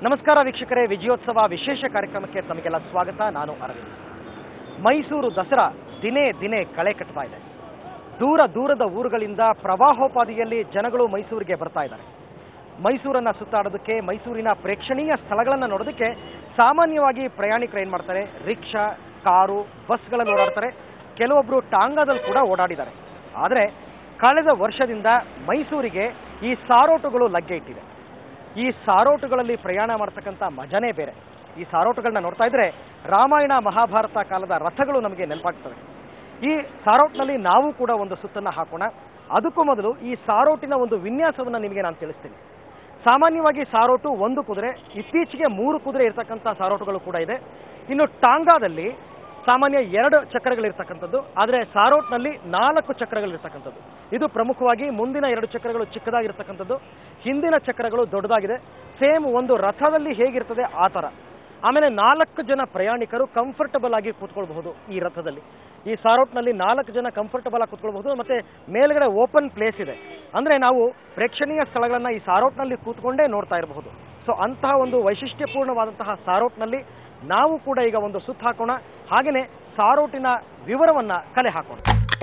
ನಮಸ್ಕಾರ ವೀಕ್ಷಕರೇ ವಿಜಯೋತ್ಸವ ವಿಶೇಷ ಕಾರ್ಯಕ್ರಮಕ್ಕೆ ತಮಗೆಲ್ಲ ಸ್ವಾಗತ ನಾನು ಅರವಿಂದ್ ಮೈಸೂರು ದಸರಾ ದಿನೇ ದಿನೇ ಕಳೆ ಕಟ್ತಾ ಇದೆ ದೂರ ದೂರದ ಊರುಗಳಿಂದ ಪ್ರವಾಹೋಪಾದಿಯಲ್ಲಿ ಜನಗಳು ಮೈಸೂರಿಗೆ ಬರ್ತಾ ಇದ್ದಾರೆ ಮೈಸೂರನ್ನ ಸುತ್ತಾಡೋದಕ್ಕೆ ಮೈಸೂರಿನ ಪ್ರೇಕ್ಷಣೀಯ ಸ್ಥಳಗಳನ್ನು ನೋಡೋದಕ್ಕೆ ಸಾಮಾನ್ಯವಾಗಿ ಪ್ರಯಾಣಿಕರು ಏನು ಮಾಡ್ತಾರೆ ರಿಕ್ಷಾ ಕಾರು ಬಸ್ಗಳಲ್ಲಿ ಓಡಾಡ್ತಾರೆ ಕೆಲವೊಬ್ಬರು ಟಾಂಗಾದಲ್ಲಿ ಕೂಡ ಓಡಾಡಿದ್ದಾರೆ ಆದರೆ ಕಳೆದ ವರ್ಷದಿಂದ ಮೈಸೂರಿಗೆ ಈ ಸಾರೋಟುಗಳು ಲಗ್ಗೆ ಇಟ್ಟಿದೆ ಈ ಸಾರೋಟುಗಳಲ್ಲಿ ಪ್ರಯಾಣ ಮಾಡ್ತಕ್ಕಂಥ ಮಜನೇ ಬೇರೆ ಈ ಸಾರೋಟುಗಳನ್ನ ನೋಡ್ತಾ ಇದ್ರೆ ರಾಮಾಯಣ ಮಹಾಭಾರತ ಕಾಲದ ರಥಗಳು ನಮಗೆ ನೆನಪಾಗ್ತವೆ ಈ ಸಾರೋಟ್ನಲ್ಲಿ ನಾವು ಕೂಡ ಒಂದು ಸುತ್ತನ್ನ ಹಾಕೋಣ ಅದಕ್ಕೂ ಮೊದಲು ಈ ಸಾರೋಟಿನ ಒಂದು ವಿನ್ಯಾಸವನ್ನು ನಿಮಗೆ ನಾನು ತಿಳಿಸ್ತೀನಿ ಸಾಮಾನ್ಯವಾಗಿ ಸಾರೋಟು ಒಂದು ಕುದುರೆ ಇತ್ತೀಚೆಗೆ ಮೂರು ಕುದುರೆ ಇರತಕ್ಕಂಥ ಸಾರೋಟುಗಳು ಕೂಡ ಇದೆ ಇನ್ನು ಟಾಂಗಾದಲ್ಲಿ ಸಾಮಾನ್ಯ ಎರಡು ಚಕ್ರಗಳಿರ್ತಕ್ಕಂಥದ್ದು ಆದರೆ ಸಾರೋಟ್ನಲ್ಲಿ ನಾಲ್ಕು ಚಕ್ರಗಳಿರ್ತಕ್ಕಂಥದ್ದು ಇದು ಪ್ರಮುಖವಾಗಿ ಮುಂದಿನ ಎರಡು ಚಕ್ರಗಳು ಚಿಕ್ಕದಾಗಿರ್ತಕ್ಕಂಥದ್ದು ಹಿಂದಿನ ಚಕ್ರಗಳು ದೊಡ್ಡದಾಗಿದೆ ಸೇಮ್ ಒಂದು ರಥದಲ್ಲಿ ಹೇಗಿರ್ತದೆ ಆ ಥರ ಆಮೇಲೆ ನಾಲ್ಕು ಜನ ಪ್ರಯಾಣಿಕರು ಕಂಫರ್ಟಬಲ್ ಆಗಿ ಕೂತ್ಕೊಳ್ಬಹುದು ಈ ರಥದಲ್ಲಿ ಈ ಸಾರೋಟ್ನಲ್ಲಿ ನಾಲ್ಕು ಜನ ಕಂಫರ್ಟಬಲ್ ಆಗಿ ಕೂತ್ಕೊಳ್ಬಹುದು ಮತ್ತೆ ಮೇಲ್ಗಡೆ ಓಪನ್ ಪ್ಲೇಸ್ ಇದೆ ಅಂದ್ರೆ ನಾವು ಪ್ರೇಕ್ಷಣೀಯ ಸ್ಥಳಗಳನ್ನ ಈ ಸಾರೋಟ್ನಲ್ಲಿ ಕೂತ್ಕೊಂಡೇ ನೋಡ್ತಾ ಇರಬಹುದು ಸೊ ಅಂತಹ ಒಂದು ವೈಶಿಷ್ಟ್ಯಪೂರ್ಣವಾದಂತಹ ಸಾರೋಟ್ನಲ್ಲಿ ನಾವು ಕೂಡ ಈಗ ಒಂದು ಸುತ್ತ ಹಾಕೋಣ ಹಾಗೆಯೇ ಸಾರೋಟಿನ ವಿವರವನ್ನ ಕಲೆ ಹಾಕೋಣ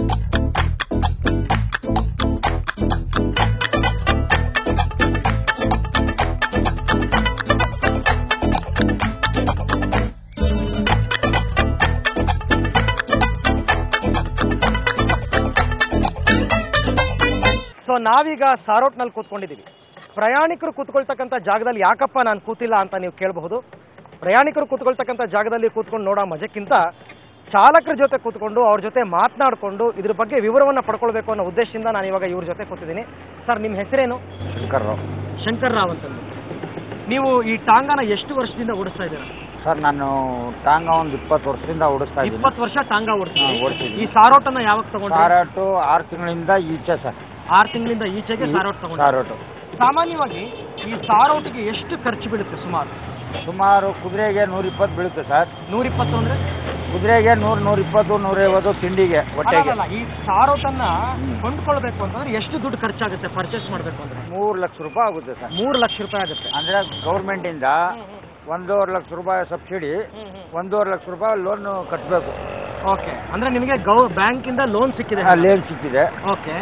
ಸೊ ನಾವೀಗ ಸಾರೋಟ್ನಲ್ಲಿ ಕೂತ್ಕೊಂಡಿದ್ದೀವಿ ಪ್ರಯಾಣಿಕರು ಕೂತ್ಕೊಳ್ತಕ್ಕಂಥ ಜಾಗದಲ್ಲಿ ಯಾಕಪ್ಪ ನಾನು ಕೂತಿಲ್ಲ ಅಂತ ನೀವು ಕೇಳಬಹುದು ಪ್ರಯಾಣಿಕರು ಕೂತ್ಕೊಳ್ತಕ್ಕಂಥ ಜಾಗದಲ್ಲಿ ಕೂತ್ಕೊಂಡು ನೋಡೋ ಮಜಕ್ಕಿಂತ ಚಾಲಕರ ಜೊತೆ ಕೂತ್ಕೊಂಡು ಅವ್ರ ಜೊತೆ ಮಾತನಾಡಿಕೊಂಡು ಇದ್ರ ಬಗ್ಗೆ ವಿವರವನ್ನು ಪಡ್ಕೊಳ್ಬೇಕು ಅನ್ನೋ ಉದ್ದೇಶದಿಂದ ನಾನು ಇವಾಗ ಇವ್ರ ಜೊತೆ ಕೂತಿದ್ದೀನಿ ಸರ್ ನಿಮ್ಮ ಹೆಸರೇನು ಶಂಕರ್ರಾವ್ ಶಂಕರ್ ರಾವ್ ಅಂತಂದು ನೀವು ಈ ಟಾಂಗಾನ ಎಷ್ಟು ವರ್ಷದಿಂದ ಓಡಿಸ್ತಾ ಇದ್ದೀರಾ ಸರ್ ನಾನು ಟಾಂಗ ಒಂದು ಇಪ್ಪತ್ತು ವರ್ಷದಿಂದ ಓಡಿಸ್ತಾ ಇದ್ದೀನಿ ಇಪ್ಪತ್ತು ವರ್ಷ ಟಾಂಗಾ ಓಡಿಸ್ತೀವಿ ಹಾ, ಓಡ್ಸಿದ್ದೀನಿ. ಈ ಸಾರೋಟನ್ನ ಯಾವಾಗ ತಗೊಂಡ್ರಿ ಸಾರಾಟು ಆರು ತಿಂಗಳಿಂದ ಈಚೆ ಸರ್ ಆರು ತಿಂಗಳಿಂದ ಈಚೆಗೆ ಸಾರೋಟ್ ತಗೊಂಡ್ರಿ ಸಾರೋಟು ಸಾಮಾನ್ಯವಾಗಿ ಈ ಸಾರೋಟಿಗೆ ಎಷ್ಟು ಖರ್ಚು ಬೀಳುತ್ತೆ ಸುಮಾರು ಸುಮಾರು ಕುದುರೆಗೆ ನೂರ ಇಪ್ಪತ್ತು ಬೀಳುತ್ತೆ ಸರ್ ನೂರಿಪ್ಪತ್ತು ಅಂದ್ರೆ ಕುದುರೆಗೆ ನೂರು ನೂರ ಇಪ್ಪತ್ತು ನೂರೈವತ್ತು ತಿಂಡಿಗೆ ಹೊಟ್ಟೆಗೆ ಅಲ್ಲ, ಈ ಸಾರೋಟನ್ನ ಹ್ಮ್. ಕೊಂಡ್ಕೊಳ್ಬೇಕು ಅಂತಂದ್ರೆ ಎಷ್ಟು ದುಡ್ಡು ಖರ್ಚಾಗುತ್ತೆ ಪರ್ಚೇಸ್ ಮಾಡ್ಬೇಕು ಅಂದ್ರೆ ಮೂರು ಲಕ್ಷ ರೂಪಾಯಿ ಆಗುತ್ತೆ ಸರ್ ಮೂರು ಲಕ್ಷ ರೂಪಾಯಿ ಆಗುತ್ತೆ ಅಂದರೆ ಗೌರ್ಮೆಂಟಿಂದ ಒಂದೂವರೆ ಲಕ್ಷ ರೂಪಾಯಿ ಸಬ್ಸಿಡಿ ಒಂದೂವರೆ ಲಕ್ಷ ರೂಪಾಯಿ ಲೋನ್ ಕಟ್ಟಬೇಕು ಓಕೆ ಅಂದ್ರೆ ನಿಮಗೆ ಗೌ ಬ್ಯಾಂಕ್ ಇಂದ ಲೋನ್ ಸಿಕ್ಕಿದೆ ಲೇನ್ ಸಿಕ್ಕಿದೆ ಓಕೆ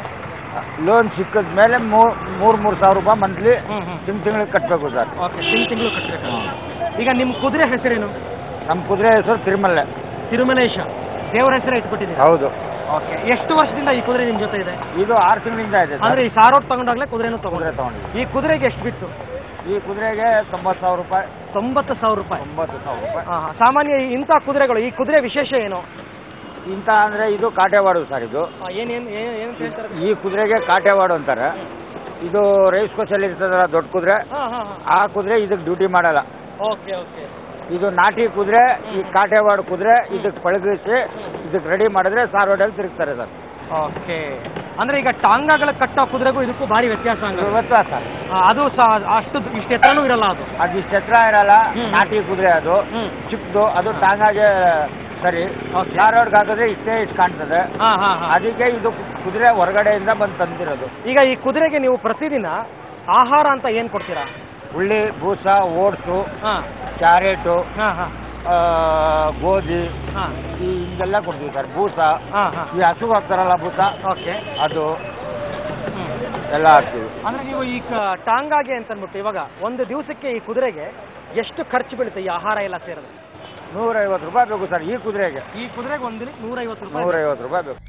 ಲೋನ್ ಸಿಕ್ಕಿದ ಮೇಲೆ ಮೂರು ಮೂರು ಮೂರು ಸಾವಿರ ರೂಪಾಯಿ ಮಂತ್ಲಿ ಹ್ಮ್ ಹ್ಮ್ ತಿಂಗ್ ತಿಂಗಳಿಗೆ ಕಟ್ಟಬೇಕು ಸರ್ ಓಕೆ ತಿಂಗ್ ತಿಂಗಳು ಕಟ್ಟಬೇಕು ಈಗ ನಿಮ್ಮ ಕುದುರೆ ಹೆಸರೇನು ನಮ್ಮ ಕುದುರೆ ಹೆಸರು ತಿರುಮಲೆ ತಿರುಮಲೇಶ ದೇವರ ಹೆಸರೇ ಇಟ್ಬಿಟ್ಟಿದ್ದೀರಾ ಹೌದು ಓಕೆ ಎಷ್ಟು ವರ್ಷದಿಂದ ಈ ಕುದುರೆ ನಿಮ್ ಜೊತೆ ಇದೆ ಇದು ಆರು ತಿಂಗಳಿಂದ ಇದೆ ಸರ್ ಅಂದ್ರೆ ಈ ಸಾರೋಟ್ ತಗೊಂಡಾಗ್ಲೇ ಕುದುರೆನೂ ಕುದುರೆ ತಗೊಂಡ್ರೆ ತಗೊಂಡಿದ್ವಿ ಈ ಕುದುರೆಗೆ ಎಷ್ಟು ಬಿತ್ತು ಈ ಕುದುರೆಗೆ ತೊಂಬತ್ತು ಸಾವಿರ ರೂಪಾಯಿ ತೊಂಬತ್ತು ಸಾವಿರ ರೂಪಾಯಿ ಒಂಬತ್ತು ಸಾವಿರ ರೂಪಾಯಿ ಹಾ, ಹಾ. ಸಾಮಾನ್ಯ ಈ ಇಂಥ ಕುದುರೆಗಳು ಈ ಕುದುರೆ ವಿಶೇಷ ಏನು ಇಂಥ ಅಂದರೆ ಇದು ಕಾಟೆವಾಡು ಸರ್ ಇದು ಏನೇನು ಏನು ಹೇಳ್ತಾರೆ ಈ ಕುದುರೆಗೆ ಕಾಟೆವಾಡು ಅಂತಾರೆ ಇದು ರೈಸ್ ಕೋಸಲ್ಲಿ ಇರ್ತದಲ್ಲ ದೊಡ್ಡ ಕುದುರೆ ಹಾಂ ಹಾಂ ಹಾಂ ಆ ಕುದುರೆ ಇದಕ್ಕೆ ಡ್ಯೂಟಿ ಮಾಡಲ್ಲ ಓಕೆ ಓಕೆ ಇದು ನಾಟಿ ಕುದುರೆ ಈ ಕಾಟೆವಾಡು ಕುದುರೆ ಇದಕ್ಕೆ ಪಳಗಿಸಿ ಇದಕ್ಕೆ ರೆಡಿ ಮಾಡಿದ್ರೆ ಸಾರ್ವಡಲ್ಲಿ ತಿರುಗ್ತಾರೆ ಸರ್ ಓಕೆ ಅಂದ್ರೆ ಈಗ ಟಾಂಗಾಗಳ ಕಟ್ಟೋ ಕುದುರೆಗೂ ಇದಕ್ಕೂ ಭಾರಿ ವ್ಯತ್ಯಾಸ ಹಂಗ ಗೊತ್ತಾ ಸರ್ ಅದು ಸಹ ಅಷ್ಟು ಇಷ್ಟು ಎತ್ತರನೂ ಇರಲ್ಲ ಅದು ಅದು ಇಷ್ಟು ಎತ್ತರ ಇರಲ್ಲ ಹ್ಮ್. ನಾಟಿ ಕುದುರೆ ಅದು ಹ್ಮ್. ಚಿಕ್ಕದು ಅದು ಟಾಂಗಾಗೆ ಸರಿ Okay. ಧಾರವಾಡಕ್ಕೆ ಹಾಕಿದ್ರೆ ಇಷ್ಟೇ ಇಷ್ಟು ಕಾಣ್ತದೆ ಹಾ ಹಾ ಹಾ ಅದಕ್ಕೆ ಇದು ಕುದುರೆ ಹೊರಗಡೆಯಿಂದ ಬಂದು ತಂದಿರೋದು ಈಗ ಈ ಕುದುರೆಗೆ ನೀವು ಪ್ರತಿದಿನ ಆಹಾರ ಅಂತ ಏನ್ ಕೊಡ್ತೀರಾ ಹುಳ್ಳಿ ಬೂಸ ಓಟ್ಸು ಹಾ ಕ್ಯಾರೆಟು ಹಾ ಹಾ ಆ, ಗೋಧಿ ಹಾ ಈ ಹಿಂಗೆಲ್ಲ ಕೊಡ್ತೀವಿ ಸರ್ ಬೂಸ ಹಾ ಹಾ ಈ ಹಸುಗೆ ಹಾಕ್ತಾರಲ್ಲ ಬೂಸ ಓಕೆ ಅದು ಎಲ್ಲ ಹಾಕ್ತೀವಿ ಅಂದ್ರೆ ನೀವು ಈ ಕ- ಟಾಂಗಾಗೆ ಅಂತ ಅಂದ್ಬಿಟ್ಟು ಇವಾಗ ಒಂದು ದಿವಸಕ್ಕೆ ಈ ಕುದುರೆಗೆ ಎಷ್ಟು ಖರ್ಚು ಬೀಳುತ್ತೆ ಈ ಆಹಾರ ಎಲ್ಲ ಸೇರಿದ್ರೆ ನೂರೈವತ್ತು ರೂಪಾಯಿ ಬೇಕು ಸರ್ ಈ ಕುದುರೆಗೆ ಈ ಕುದುರೆಗೆ ಒಂದಿನ ನೂರೈವತ್ತು ರೂಪಾಯಿ ನೂರೈವತ್ತು ರೂಪಾಯಿ ಬೇಕು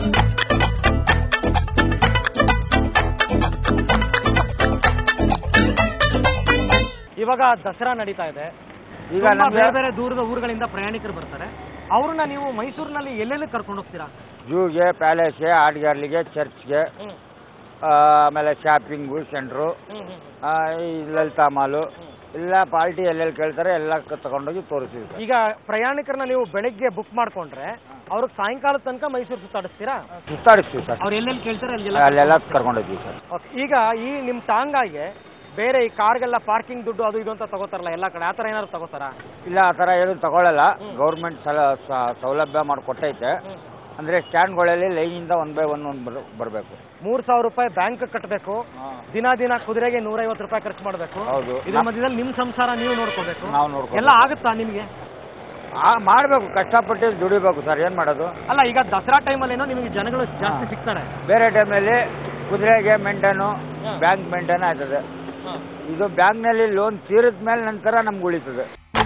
ಇವಾಗ ದಸರಾ ನಡೀತಾ ಇದೆ ಈಗ ತುಂಬಾ ನಮ್ಗೆ ಬೇರೆ ಬೇರೆ ದೂರದ ಊರುಗಳಿಂದ ಪ್ರಯಾಣಿಕರು ಬರ್ತಾರೆ ಅವ್ರನ್ನ ನೀವು ಮೈಸೂರಿನಲ್ಲಿ ಎಲ್ಲೆಲ್ಲಿ ಕರ್ಕೊಂಡು ಹೋಗ್ತೀರಾ ಜೂಗೆ ಪ್ಯಾಲೇಸ್ಗೆ ಆಟ್ಗಾರ್ಲಿಗೆ ಚರ್ಚ್ಗೆ ಆ, ಆಮೇಲೆ ಶಾಪಿಂಗು ಸೆಂಟ್ರು ಈ ಲಲಿತಾ ಮಾಲು ಎಲ್ಲ ಪಾರ್ಟಿ ಎಲ್ಲೆಲ್ಲಿ ಕೇಳ್ತಾರೆ ಎಲ್ಲ ಕ- ತಗೊಂಡೋಗಿ ತೋರಿಸ್ತೀವಿ ಸರ್ ಈಗ ಪ್ರಯಾಣಿಕರನ್ನ ನೀವು ಬೆಳಗ್ಗೆ ಬುಕ್ ಮಾಡ್ಕೊಂಡ್ರೆ ಅವ್ರಿಗೆ ಸಾಯಂಕಾಲದ ತನಕ ಮೈಸೂರು ಸುತ್ತಾಡಿಸ್ತೀರಾ ಸುತ್ತಾಡಿಸ್ತೀವಿ ಸರ್ ಅವ್ರು ಎಲ್ಲೆಲ್ಲಿ ಕೇಳ್ತಾರೆ ಅಲ್ಲೆಲ್ಲ ಅಲ್ಲೆಲ್ಲ ಕರ್ಕೊಂಡೋಗ್ತೀವಿ ಸರ್ Okay. ಈಗ ಈ ನಿಮ್ಮ ಟಾಂಗಾಗೆ ಬೇರೆ ಈ ಕಾರ್ಗೆಲ್ಲ ಪಾರ್ಕಿಂಗ್ ದುಡ್ಡು ಅದು ಇದು ಅಂತ ತಗೋತಾರಲ್ಲ ಎಲ್ಲ ಕಡೆ ಆ ಥರ ಏನಾದ್ರು ತಗೋತಾರಾ ಇಲ್ಲ ಆ ಥರ ಏನು ತಗೊಳ್ಳಲ್ಲ ಗೌರ್ಮೆಂಟ್ ಸಲ ಸ- ಸೌಲಭ್ಯ ಮಾಡಿಕೊಟ್ಟೈತೆ ಅಂದರೆ ಸ್ಟ್ಯಾಂಡ್ಗಳಲ್ಲಿ ಲೈನಿಂದ ಒನ್ ಬೈ ಒನ್ ಒಂದು ಬರ್ ಬರಬೇಕು ಮೂರ್ ಸಾವಿರ ರೂಪಾಯಿ ಬ್ಯಾಂಕ್ ಕಟ್ಟಬೇಕು ದಿನ ದಿನ ಕುದುರೆಗೆ ನೂರೈವತ್ತು ರೂಪಾಯಿ ಖರ್ಚು ಮಾಡಬೇಕು ಹೌದು. ಇದ್ರ ಮಧ್ಯದಲ್ಲಿ ನಿಮ್ ಸಂಸಾರ ನೀವು ನೋಡ್ಕೋಬೇಕು ನಾವು ನೋಡ್ಕೊ ಎಲ್ಲ ಆಗುತ್ತಾ ನಿಮಗೆ ಮಾಡಬೇಕು ಕಷ್ಟಪಟ್ಟು ದುಡಿಬೇಕು ಸರ್ ಏನು ಮಾಡೋದು ಅಲ್ಲ ಈಗ ದಸರಾ ಟೈಮಲ್ಲಿ ಏನೋ ನಿಮಗೆ ಜನಗಳು ಜಾಸ್ತಿ ಹಾ. ಸಿಗ್ತಾರೆ ಬೇರೆ ಟೈಮ್ನಲ್ಲಿ ಕುದುರೆಗೆ ಮೇಂಟೈನು ಬ್ಯಾಂಕ್ ಮೇಂಟೈನ್ ಆಗ್ತದೆ ಇದು ಬ್ಯಾಂಕ್ನಲ್ಲಿ ಲೋನ್ ತೀರಿದ ಮೇಲೆ ನಂತರ ನಮ್ಗೆ ಉಳಿತದೆ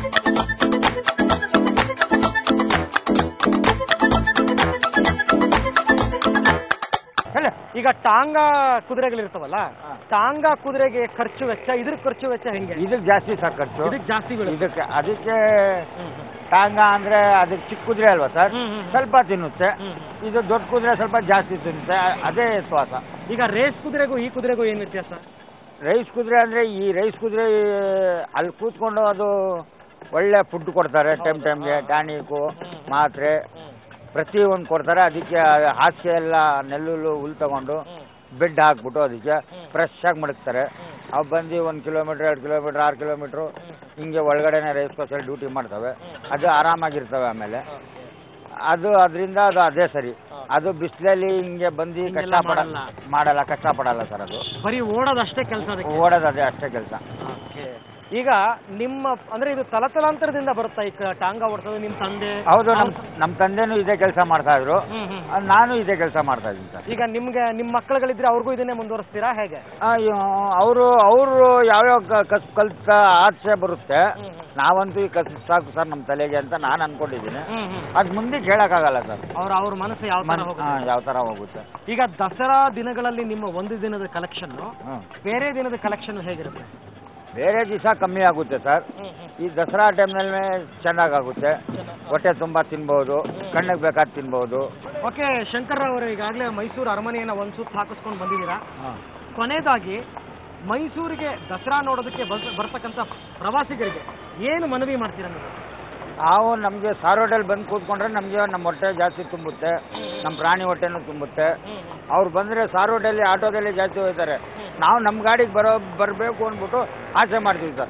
ಹೇಳ ಈಗ ಟಾಂಗಾ ಕುದುರೆಗಳಿರ್ತಾವಲ್ಲ ಹಾ. ಟಾಂಗಾ ಕುದುರೆಗೆ ಖರ್ಚು ವೆಚ್ಚ ಇದ್ರ ಖರ್ಚು ವೆಚ್ಚ ಹೆಂಗೆ ಇದಕ್ಕೆ ಜಾಸ್ತಿ ಸರ್ ಖರ್ಚು ಇದಕ್ಕೆ ಜಾಸ್ತಿ ಬೀಳುತ್ತೆ ಇದಕ್ಕೆ ಅದಕ್ಕೆ ಹ್ಮ್, ಹ್ಮ್. ಟಾಂಗ ಅಂದ್ರೆ ಅದಕ್ಕೆ ಚಿಕ್ಕ ಕುದುರೆ ಅಲ್ವಾ ಸರ್ ಹ್ಮ್, ಹ್ಮ್. ಸ್ವಲ್ಪ ತಿನ್ನುತ್ತೆ ಹ್ಮ್. ಇದು ದೊಡ್ಡ ಕುದುರೆ ಸ್ವಲ್ಪ ಜಾಸ್ತಿ ತಿನ್ನುತ್ತೆ ಅ- ಅದೇ ಶ್ವಾಸ ಈಗ ರೇಸ್ ಕುದುರೆಗೂ ಈ ಕುದುರೆಗೂ ಏನ್ ವ್ಯತ್ಯಾಸ ರೈಸ್ ಕುದುರೆ ಅಂದ್ರೆ ಈ ರೈಸ್ ಕುದುರೆ ಅಲ್ಲಿ ಕೂತ್ಕೊಂಡು ಅದು ಒಳ್ಳೆ ಫುಡ್ ಕೊಡ್ತಾರೆ ಟೈಮ್ ಟೈಮ್ಗೆ ಟಾನಿಕು ಮಾತ್ರೆ ಪ್ರತಿ ಒಂದು ಕೊಡ್ತಾರೆ ಅದಕ್ಕೆ ಹಾಸಿಗೆ ಎಲ್ಲ ನೆಲ್ಲುಲ್ಲು ಹುಲ್ ತಗೊಂಡು ಬೆಡ್ ಹಾಕ್ಬಿಟ್ಟು ಅದಕ್ಕೆ ಫ್ರೆಶ್ ಆಗಿ ಮಡಗ್ತಾರೆ ಅವು ಬಂದು ಒಂದು ಕಿಲೋಮೀಟ್ರ್ ಎರಡು ಕಿಲೋಮೀಟ್ರ್ ಆರು ಕಿಲೋಮೀಟ್ರು ಹಿಂಗೆ ಒಳಗಡೆನೆ ರೈಸ್ ಕೋಸಲ್ಲಿ ಡ್ಯೂಟಿ ಮಾಡ್ತವೆ ಅದು ಆರಾಮಾಗಿರ್ತವೆ ಆಮೇಲೆ ಅದು ಅದರಿಂದ ಅದು ಅದೇ ಸರಿ ಅದು ಬಿಸಿಲಲ್ಲಿ ಹಿಂಗೆ ಬಂದು ಹಿಂಗೆಲ್ಲ ಕಷ್ಟ ಪಡಲ್ಲ ಮಾಡಲ್ಲ ಕಷ್ಟ ಪಡಲ್ಲ ಸರ್ ಅದು ಬರೀ ಓಡೋದಷ್ಟೇ ಕೆಲಸ ಅದಕ್ಕೆ ಓಡೋದು ಅದೇ ಅಷ್ಟೇ ಕೆಲಸ ಈಗ ನಿಮ್ಮ ಅಂದ್ರೆ ಇದು ತಲತಲಾಂತರದಿಂದ ಬರುತ್ತಾ ಈ ಕ- ಟಾಂಗಾ ಓಡಿಸೋದು ನಿಮ್ಮ ತಂದೆ ಹೌದು ನಮ್ಮ ನಮ್ಮ ತಂದೆನೂ ಇದೇ ಕೆಲಸ ಮಾಡ್ತಾ ಇದ್ರು ಹ್ಮ್, ಹ್ಮ್. ಅಹ್, ನಾನು ಇದೇ ಕೆಲಸ ಮಾಡ್ತಾ ಇದ್ದೀನಿ ಸರ್ ಈಗ ನಿಮ್ಗೆ ನಿಮ್ಮ ಮಕ್ಕಳುಗಳಿದ್ರೆ ಅವ್ರಿಗೂ ಇದನ್ನೇ ಮುಂದುವರಿಸ್ತೀರಾ ಹೇಗೆ ಅವರು ಅವರು ಯಾವ್ಯಾವ ಕ- ಕಸ್ ಕಲ್ತ ಆಚೆ ಬರುತ್ತೆ ನಾವಂತೂ ಈ ಕಸ್ ಸಾಕು ಸರ್ ನಮ್ಮ ತಲೆಗೆ ಅಂತ ನಾನು ಅನ್ಕೊಂಡಿದ್ದೀನಿ ಅದು ಮುಂದೆ ಕೇಳೋಕ್ಕಾಗಲ್ಲ ಸರ್ ಅವ್ರ ಅವ್ರ ಮನಸ್ಸು ಯಾವ ತರ ಹೋಗುತ್ತೆ ಯಾವ ಥರ ಹೋಗುತ್ತೆ ಈಗ ದಸರಾ ದಿನಗಳಲ್ಲಿ ನಿಮ್ಮ ಒಂದು ದಿನದ ಕಲೆಕ್ಷನ್ ಹ್ಮ್. ಬೇರೆ ದಿನದ ಕಲೆಕ್ಷನ್ ಹೇಗಿರುತ್ತೆ ಬೇರೆ ದಿವಸ ಕಮ್ಮಿ ಆಗುತ್ತೆ ಸರ್ ಈ ದಸರಾ ಟೈಮ್ನಲ್ಲಿ ಚೆನ್ನಾಗಾಗುತ್ತೆ ಹೊಟ್ಟೆ ತುಂಬ ತಿನ್ಬೋದು ಕಣ್ಣಿಗೆ ಬೇಕಾದ ತಿನ್ಬೋದು ಓಕೆ ಶಂಕರ್ ಅವರು ಈಗಾಗಲೇ ಮೈಸೂರು ಅರಮನೆಯನ್ನ ಒಂದು ಸುತ್ತು ಹಾಕಿಸ್ಕೊಂಡು ಬಂದಿದ್ದೀರಾ ಹಾಂ ಕೊನೆಯದಾಗಿ ಮೈಸೂರಿಗೆ ದಸರಾ ನೋಡೋದಕ್ಕೆ ಬರ್- ಬರ್ತಕ್ಕಂಥ ಪ್ರವಾಸಿಗರಿಗೆ ಏನು ಮನವಿ ಮಾಡ್ತೀರಾ ನೀವು ನಾವು ನಮಗೆ ಸಾರ್ ಹೋಟೆಲ್ ಬಂದು ಕೂತ್ಕೊಂಡ್ರೆ ನಮಗೆ ನಮ್ಮ ಹೊಟ್ಟೆ ಜಾಸ್ತಿ ತುಂಬುತ್ತೆ ನಮ್ಮ ಪ್ರಾಣಿ ಹೊಟ್ಟೆನೂ ತುಂಬುತ್ತೆ ಅವ್ರು ಬಂದರೆ ಸಾರ್ ಹೋಟೆಲ್ಲಿ ಆಟೋದಲ್ಲಿ ಜಾಸ್ತಿ ಹೋಗ್ತಾರೆ ನಾವು ನಮ್ಮ ಗಾಡಿಗೆ ಬರೋ ಬರಬೇಕು ಅಂದ್ಬಿಟ್ಟು ಆಸೆ ಮಾಡ್ತೀವಿ ಸರ್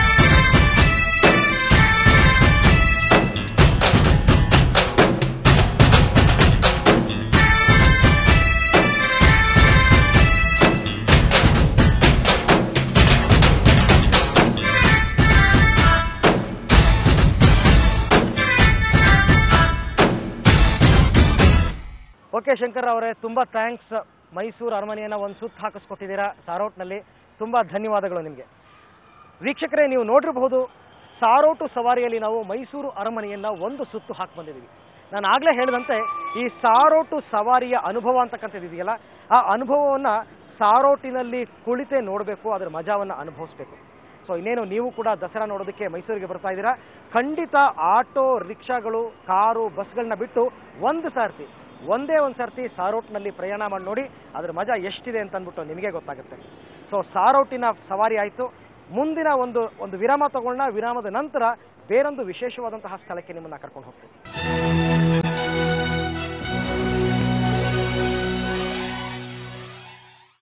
ಓಕೆ ಶಂಕರ್ ಅವರೇ ತುಂಬ ಥ್ಯಾಂಕ್ಸ್ ಮೈಸೂರು ಅರಮನೆಯನ್ನು ಒಂದು ಸುತ್ತು ಹಾಕಿಸ್ಕೊಟ್ಟಿದ್ದೀರಾ ಸಾರೋಟ್ನಲ್ಲಿ ತುಂಬ ಧನ್ಯವಾದಗಳು ನಿಮಗೆ ವೀಕ್ಷಕರೇ ನೀವು ನೋಡಿರಬಹುದು ಸಾರೋಟು ಸವಾರಿಯಲ್ಲಿ ನಾವು ಮೈಸೂರು ಅರಮನೆಯನ್ನು ಒಂದು ಸುತ್ತು ಹಾಕಿ ಬಂದಿದ್ದೀವಿ ನಾನು ಆಗಲೇ ಹೇಳಿದಂತೆ ಈ ಸಾರೋಟು ಸವಾರಿಯ ಅನುಭವ ಅಂತಕ್ಕಂಥದ್ದು ಇದೆಯಲ್ಲ ಆ ಅನುಭವವನ್ನು ಸಾರೋಟಿನಲ್ಲಿ ಕುಳಿತೇ ನೋಡಬೇಕು ಅದರ ಮಜಾವನ್ನು ಅನುಭವಿಸ್ಬೇಕು ಸೊ ಇನ್ನೇನು ನೀವು ಕೂಡ ದಸರಾ ನೋಡೋದಕ್ಕೆ ಮೈಸೂರಿಗೆ ಬರ್ತಾ ಇದ್ದೀರಾ ಖಂಡಿತ ಆಟೋ ರಿಕ್ಷಾಗಳು ಕಾರು ಬಸ್ಗಳನ್ನ ಬಿಟ್ಟು ಒಂದು ಸರ್ತಿ ಒಂದೇ ಒಂದು ಸರ್ತಿ ಸಾರೋಟ್ನಲ್ಲಿ ಪ್ರಯಾಣ ಮಾಡಿ ನೋಡಿ ಅದ್ರ ಮಜಾ ಎಷ್ಟಿದೆ ಅಂತ ಅಂದ್ಬಿಟ್ಟು ನಿಮಗೆ ಗೊತ್ತಾಗುತ್ತೆ ಸೊ ಸಾರೋಟಿನ ಸವಾರಿ ಆಯಿತು ಮುಂದಿನ ಒಂದು ಒಂದು ವಿರಾಮ ತಗೊಳ್ಳೋಣ ವಿರಾಮದ ನಂತರ ಬೇರೊಂದು ವಿಶೇಷವಾದಂತಹ ಸ್ಥಳಕ್ಕೆ ನಿಮ್ಮನ್ನ ಕರ್ಕೊಂಡು ಹೋಗ್ತೀವಿ